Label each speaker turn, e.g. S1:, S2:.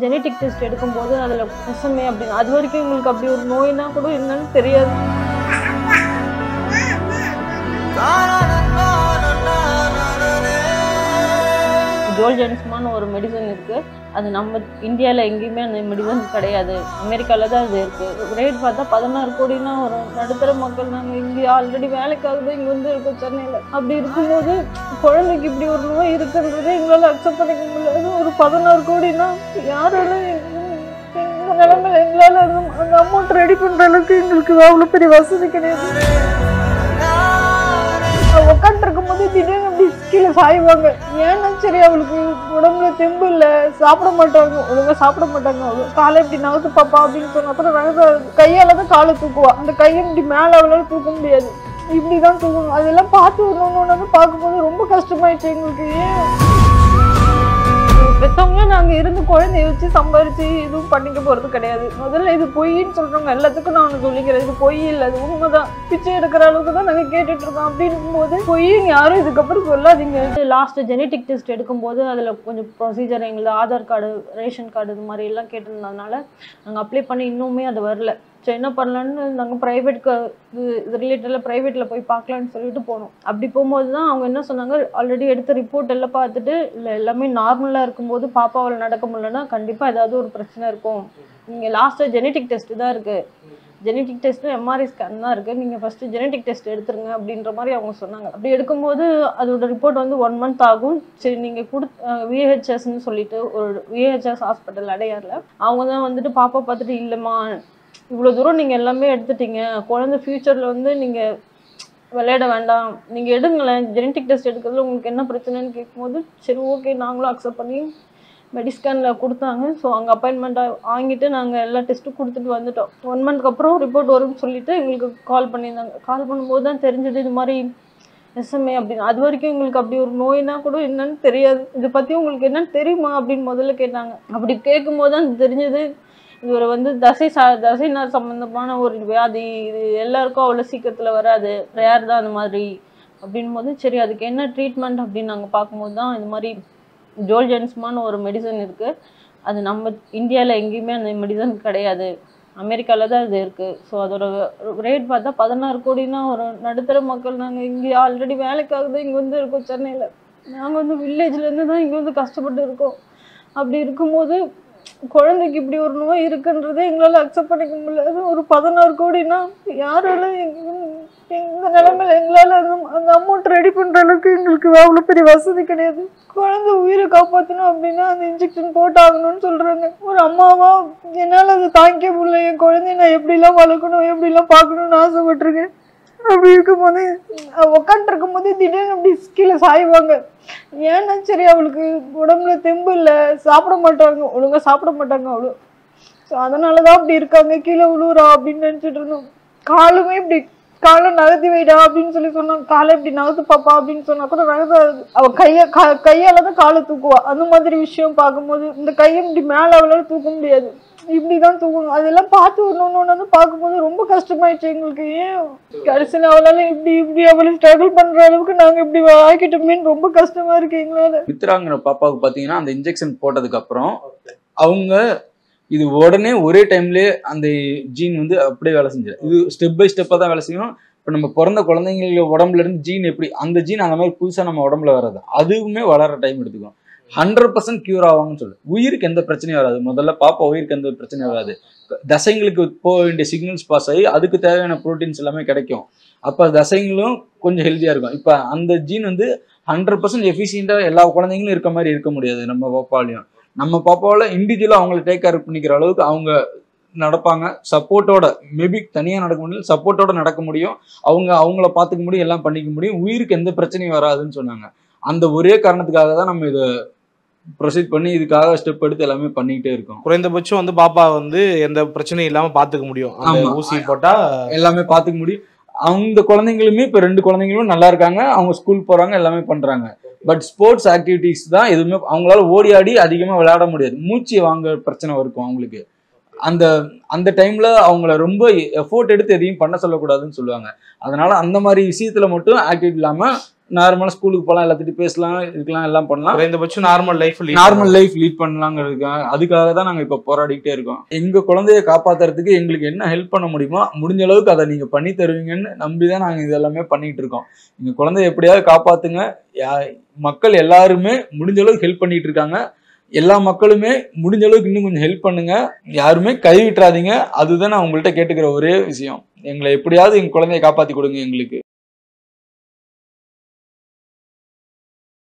S1: Genetic test எடுக்கும்போது அதில் SMA அப்படின்னு அது வரைக்கும் எங்களுக்கு அப்படி ஒரு நோய்னா கூட என்னன்னு தெரியாது ஜோல்ஜென்ஸ்மான்னு ஒரு மெடிசன் இருக்குது அது நம்ம இந்தியாவில் எங்கேயுமே அந்த மெடிசன் கிடையாது அமெரிக்காவில் தான் அது இருக்குது ரேட் பார்த்தா பதினாறு கோடினா ஒரு நடுத்தர மக்கள் நாங்கள் இங்கே ஆல்ரெடி வேலைக்காக தான் இங்கே வந்து இருக்கோம் சென்னையில் அப்படி இருக்கும்போது குழந்தைக்கு இப்படி ஒரு நோய் இருக்குன்றதே எங்களால் அக்செப்ட் பண்ணிக்க முடியாது ஒரு பதினாறு கோடினா யாராலும் எங்கள் நிலமையில எங்களால் அந்த அந்த அமௌண்ட் ரெடி பண்ணுற அளவுக்கு எங்களுக்கு அவ்வளோ பெரிய வசதி கிடையாது உட்காந்துருக்கும் போது திடீர்னு அப்படி கீழே சாய்வாங்க ஏன்னா சரி அவளுக்கு உடம்புல தெம்பு இல்லை சாப்பிட மாட்டாங்க ஒழுங்கா சாப்பிட மாட்டாங்க அவளு காலை இப்படி நகர்த்து பாப்பா அப்படின்னு சொன்ன அப்புறம் நகர்த்த கையால தான் காலை தூக்குவா அந்த கையை இப்படி மேலே அவளால தூக்க முடியாது இப்படிதான் தூக்கணும் அதெல்லாம் பார்த்து ஒன்று ஒன்று பார்க்கும்போது ரொம்ப கஷ்டமாயிடுச்சு எங்களுக்கு ஏன் பெற்றவங்க நாங்கள் இருந்து குழந்தைய வச்சு சம்பாரிச்சு எதுவும் பண்ணிக்க போகிறது கிடையாது முதல்ல இது பொய்ன்னு சொல்கிறவங்க எல்லாத்துக்கும் நான் ஒன்று சொல்லிக்கிறேன் இது பொய் இல்லை அது உண்மைதான் பிச்சை எடுக்கிற அளவுக்கு தான் நாங்கள் கேட்டுட்டு இருக்கோம் அப்படின்னும் போது பொய்யும் யாரும் இதுக்கப்புறம் சொல்லாதீங்க லாஸ்ட் ஜெனட்டிக் டெஸ்ட் எடுக்கும்போது அதில் கொஞ்சம் ப்ரொசீஜர் எங்களுக்கு ஆதார் கார்டு ரேஷன் கார்டு இது மாதிரி எல்லாம் கேட்டிருந்ததுனால நாங்கள் அப்ளை பண்ணி இன்னுமே அது வரல சரி என்ன பண்ணலான்னு நாங்கள் ப்ரைவேட்க்கு இது இது ரிலேட்டடில் ப்ரைவேட்டில் போய் பார்க்கலான்னு சொல்லிட்டு போனோம் அப்படி போகும்போது தான் அவங்க என்ன சொன்னாங்க ஆல்ரெடி எடுத்த ரிப்போர்ட் எல்லாம் பார்த்துட்டு இல்லை எல்லாமே நார்மலாக இருக்கும்போது பாப்பாவால் நடக்க முடியலன்னா கண்டிப்பாக ஏதாவது ஒரு பிரச்சனை இருக்கும் நீங்கள் லாஸ்ட்டாக ஜெனட்டிக் டெஸ்ட்டு தான் இருக்குது ஜெனட்டிக் டெஸ்ட்டு எம்ஆர்ஐ ஸ்கேன் தான் இருக்குது நீங்கள் ஃபஸ்ட்டு ஜெனட்டிக் டெஸ்ட் எடுத்துருங்க அப்படின்ற மாதிரி அவங்க சொன்னாங்க அப்படி எடுக்கும்போது அதோட ரிப்போர்ட் வந்து ஒன் மந்த் ஆகும் சரி நீங்கள் கொடு விஹெச்எஸ்ன்னு சொல்லிட்டு ஒரு விஹெச்எஸ் ஹாஸ்பிட்டல் அடையாரில் அவங்க தான் வந்துட்டு பாப்பா பார்த்துட்டு இல்லைம்மா இவ்வளோ தூரம் நீங்கள் எல்லாமே எடுத்துட்டீங்க குழந்தை ஃப்யூச்சரில் வந்து நீங்கள் விளையாட வேண்டாம் நீங்கள் எடுங்களேன் ஜெனட்டிக் டெஸ்ட் எடுக்கிறதுல உங்களுக்கு என்ன பிரச்சனைன்னு கேட்கும்போது சரி ஓகே நாங்களும் அக்செப்ட் பண்ணி மெடிஸ்கேனில் கொடுத்தாங்க ஸோ அங்கே அப்பாயின்மெண்ட்டாக வாங்கிட்டு நாங்கள் எல்லா டெஸ்ட்டும் கொடுத்துட்டு வந்துட்டோம் ஒன் மந்த்க்கு அப்புறம் ரிப்போர்ட் வரும்னு சொல்லிட்டு எங்களுக்கு கால் பண்ணியிருந்தாங்க கால் பண்ணும்போது தான் தெரிஞ்சது இது மாதிரி எஸ்எம்ஏ அப்படின்னு அது வரைக்கும் எங்களுக்கு அப்படி ஒரு நோய்னா கூட என்னன்னு தெரியாது இதை பற்றி உங்களுக்கு என்னன்னு தெரியுமா அப்படின்னு முதல்ல கேட்டாங்க அப்படி கேட்கும்போது தான் தெரிஞ்சது இது ஒரு வந்து தசை சா தசைநார் சம்மந்தமான ஒரு வியாதி இது எல்லாருக்கும் அவ்வளோ சீக்கிரத்தில் வராது ரேர் தான் அந்த மாதிரி அப்படின் போது சரி அதுக்கு என்ன ட்ரீட்மெண்ட் அப்படின்னு நாங்கள் பார்க்கும்போது தான் இது மாதிரி ஜோல்ஜென்ஸ்மான்னு ஒரு மெடிசன் இருக்குது அது நம்ம இந்தியாவில் எங்கேயுமே அந்த மெடிசன் கிடையாது அமெரிக்காவில் தான் இது இருக்குது ஸோ அதோட ரேட் பார்த்தா பதினாறு கோடினா ஒரு நடுத்தர மக்கள் நாங்கள் இங்கே ஆல்ரெடி வேலைக்காக தான் இங்கே வந்து இருக்கோம் சென்னையில் நாங்கள் வந்து வில்லேஜ்லேருந்து தான் இங்கே வந்து கஷ்டப்பட்டு இருக்கோம் அப்படி இருக்கும்போது குழந்தைக்கு இப்படி ஒரு நோய் இருக்குன்றதே எங்களால் அக்செப்ட் பண்ணிக்க முடியாது ஒரு பதினாறு கோடினா யாராலும் எங்க எங்க நிலைமையில எங்களால் அந்த அந்த அமௌண்ட் ரெடி பண்ணுற அளவுக்கு எங்களுக்கு அவ்வளோ பெரிய வசதி கிடையாது குழந்தை உயிரை காப்பாற்றணும் அப்படின்னா அந்த இன்ஜெக்ஷன் போட்டாகணும்னு சொல்கிறாங்க ஒரு அம்மாவா என்னால் அதை தாங்கிக்க முடியல என் குழந்தைய நான் எப்படிலாம் வளர்க்கணும் எப்படிலாம் பார்க்கணும்னு ஆசைப்பட்டிருக்கேன் அப்படி இருக்கும்போது உட்காந்துருக்கும் போது திடீர்னு அப்படி கீழே சாய்வாங்க ஏன்னா சரி அவளுக்கு உடம்புல தெம்பு இல்லை சாப்பிட மாட்டாங்க ஒழுங்கா சாப்பிட மாட்டாங்க அவ்வளோ ஸோ அதனால தான் அப்படி இருக்காங்க கீழே விழுவுறா அப்படின்னு நினச்சிட்டு இருந்தோம் காலுமே இப்படி காலை நகர்த்தி வைடா அப்படின்னு சொல்லி சொன்னாங்க காலை இப்படி நகர்த்து பாப்பா அப்படின்னு சொன்னா கூட நகர்த்தாது அவ கையை க கையால தான் காலை தூக்குவா அந்த மாதிரி விஷயம் பார்க்கும்போது இந்த கையை இப்படி மேலே அவளால தூக்க முடியாது இப்படிதான் தூக்கணும் அதெல்லாம் பார்த்து ஒன்று ஒன்று வந்து பார்க்கும்போது ரொம்ப கஷ்டமாயிடுச்சு எங்களுக்கு ஏன் கடைசியில் அவளால இப்படி இப்படி அவளை ஸ்ட்ரகிள் பண்ற அளவுக்கு நாங்க இப்படி ஆக்கிட்டோமேன்னு ரொம்ப கஷ்டமா இருக்கு எங்களால
S2: மித்ராங்கிற பாப்பாவுக்கு பார்த்தீங்கன்னா அந்த இன்ஜெக்ஷன் போட்டதுக்கு அப்புறம் அவங்க இது உடனே ஒரே டைம்லயே அந்த ஜீன் வந்து அப்படியே வேலை செஞ்சது இது ஸ்டெப் பை ஸ்டெப்பாக தான் வேலை செய்யும் இப்போ நம்ம பிறந்த குழந்தைங்கள உடம்புல இருந்து ஜீன் எப்படி அந்த ஜீன் அந்த மாதிரி புதுசாக நம்ம உடம்புல வராது அதுவுமே வளர டைம் எடுத்துக்கும் ஹண்ட்ரட் பர்சன்ட் கியூர் ஆவாங்கன்னு சொல்லு உயிருக்கு எந்த பிரச்சனையும் வராது முதல்ல பாப்பா உயிருக்கு எந்த பிரச்சனையும் வராது தசைங்களுக்கு போக வேண்டிய சிக்னல்ஸ் பாஸ் ஆகி அதுக்கு தேவையான ப்ரோட்டீன்ஸ் எல்லாமே கிடைக்கும் அப்போ தசைங்களும் கொஞ்சம் ஹெல்த்தியாக இருக்கும் இப்போ அந்த ஜீன் வந்து ஹண்ட்ரட் பர்சன்ட் எஃபிஷியண்டாக எல்லா குழந்தைங்களும் இருக்க மாதிரி இருக்க முடியாது நம்ம பாப்பாலையும் நம்ம பாப்பாவில் இண்டிவிஜுவலாக அவங்கள டேக் கேர் பண்ணிக்கிற அளவுக்கு அவங்க நடப்பாங்க சப்போர்ட்டோட மேபி தனியாக நடக்க முடியல சப்போர்ட்டோட நடக்க முடியும் அவங்க அவங்கள பார்த்துக்க முடியும் எல்லாம் பண்ணிக்க முடியும் உயிருக்கு எந்த பிரச்சனையும் வராதுன்னு சொன்னாங்க அந்த ஒரே காரணத்துக்காக தான் நம்ம இதை ப்ரொசீட் பண்ணி இதுக்காக ஸ்டெப் எடுத்து எல்லாமே பண்ணிக்கிட்டே இருக்கோம்
S3: குறைந்தபட்சம் வந்து பாப்பா வந்து எந்த பிரச்சனையும் இல்லாம பாத்துக்க முடியும் அந்த
S2: ஆமா.
S3: ஊசி போட்டா
S2: எல்லாமே பார்த்துக்க முடியும் அந்த குழந்தைங்களுமே இப்போ ரெண்டு குழந்தைங்களும் நல்லா இருக்காங்க அவங்க ஸ்கூல் போறாங்க எல்லாமே பண்றாங்க பட் ஸ்போர்ட்ஸ் ஆக்டிவிட்டீஸ் தான் எதுவுமே அவங்களால ஓடி ஆடி அதிகமாக விளையாட முடியாது மூச்சு வாங்க பிரச்சனை இருக்கும் அவங்களுக்கு அந்த அந்த டைம்ல அவங்கள ரொம்ப எஃபோர்ட் எடுத்து எதையும் பண்ண சொல்லக்கூடாதுன்னு சொல்லுவாங்க அதனால அந்த மாதிரி விஷயத்துல மட்டும் ஆக்டிவிட்டி இல்லாம நார்மலா ஸ்கூலுக்கு போகலாம் எல்லாத்திட்டும் பேசலாம் இருக்கலாம் எல்லாம் பண்ணலாம்
S3: குறைந்தபட்சம் normal life
S2: normal life lead பண்ணலாங்கிறதுக்காக அதுக்காக தான் நாங்க இப்ப போராடிக்கிட்டே இருக்கோம் எங்க குழந்தைய காப்பாத்துறதுக்கு எங்களுக்கு என்ன ஹெல்ப் பண்ண முடியுமோ முடிஞ்ச அளவுக்கு அதை நீங்க பண்ணி தருவீங்கன்னு நம்பி தான் நாங்க இதெல்லாமே பண்ணிட்டு இருக்கோம் எங்க குழந்தைய எப்படியாவது காப்பாத்துங்க யா- மக்கள் எல்லாருமே முடிஞ்ச அளவுக்கு ஹெல்ப் பண்ணிட்டு இருக்காங்க எல்லா மக்களுமே முடிஞ்ச அளவுக்கு இன்னும் கொஞ்சம் ஹெல்ப் பண்ணுங்க யாருமே கை விட்டுறாதீங்க அதுதான் நான் உங்கள்கிட்ட கேட்டுக்கிற ஒரே விஷயம் எங்களை எப்படியாவது எங்க குழந்தைய காப்பாத்தி கொடுங்க எங்களுக்கு